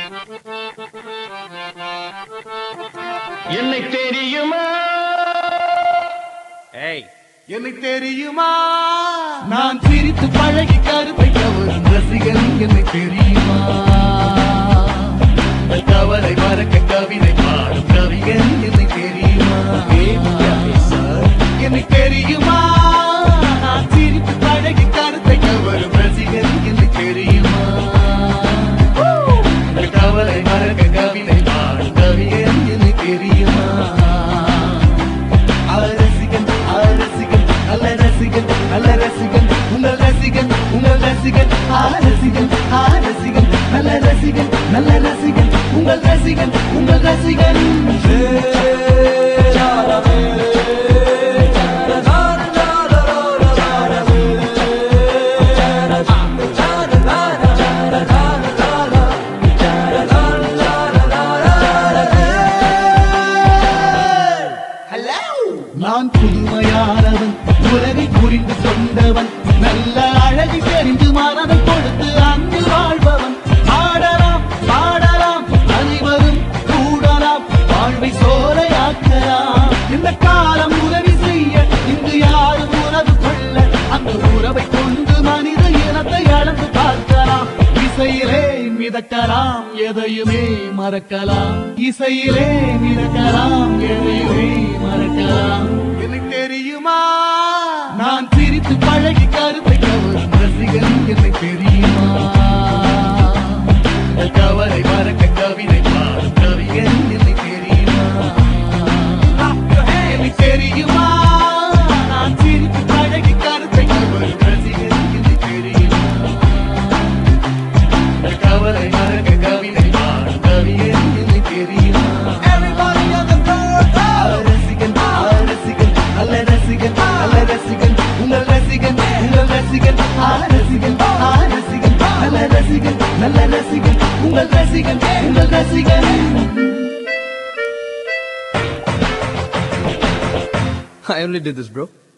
என்னை தெரியுமா ஏய் என்னை தெரியுமா நான் சிரித்து பழகி கருத்தை கவரும் ரசிகன் என்னை தெரியுமா கவலை மறக்க கவிதை பாடும் கவிஞன் என்னை தெரியுமா என்னை தெரியுமா நான் சிரித்து பழகி கருத்தை கவரும் ரசிகன் என்னை தெரியுமா கவலை மறக்க கவிதை பாடும் கவிஞன் என்னை தெரியுமா ரசிகன் ரசிகன் நல்ல ரசிகன் நல்ல ரசிகன் உங்கள் ரசிகன் உங்கள் ரசிகன் ரசிகன் ரசிகன் நல்ல ரசிகன் நல்ல ரசிகன் உங்கள் ரசிகன் உங்கள் ரசிகன் நான் புதுமையானவன் உலகை புரிந்து கொண்டவன் நல்ல அழகை தெரிந்து மனதை கொடுத்து அங்கு வாழ்பவன் ஆடலாம் பாடலாம் அனைவரும் கூடலாம் வாழ்வை சோலையாக்கலாம் இந்த காலம் உதவி செய்ய இங்கு யாரும் உறவு கொள்ள அந்த உறவை கொண்டு மனித இனத்தை அளந்து பார்க்கலாம் இசையிலே மிதக்கலாம் எதையுமே மறக்கலாம் இசையிலே மிதக்கலாம் எதையுமே மறக்கலாம் எனக்கு தெரியுமா நான் சிரித்து பழகி கருத்தை கவரும் ரசிகன் என்னை தெரியுமா கவலை மறக்க கவிதை பாடும் கவிஞன் என்னை தெரியுமா என்னை தெரியுமா நான் சிரித்து பழகி கருத்தை கவரும் ரசிகன் என்னை தெரியுமா கவலை மறக்க கவிதை பாடும் கவியன் என்னை தெரியுமா ரசிகன் ரசிகன் நல்ல ரசிகன் நல்ல ரசிகன் உங்கள் ரசிகன் உங்கள் ரசிகன் ரசிகன் ரசிகன் நல்ல ரசிகன் நல்ல ரசிகன் உங்கள் ரசிகன் உங்கள் ரசிகன் I only did this, bro.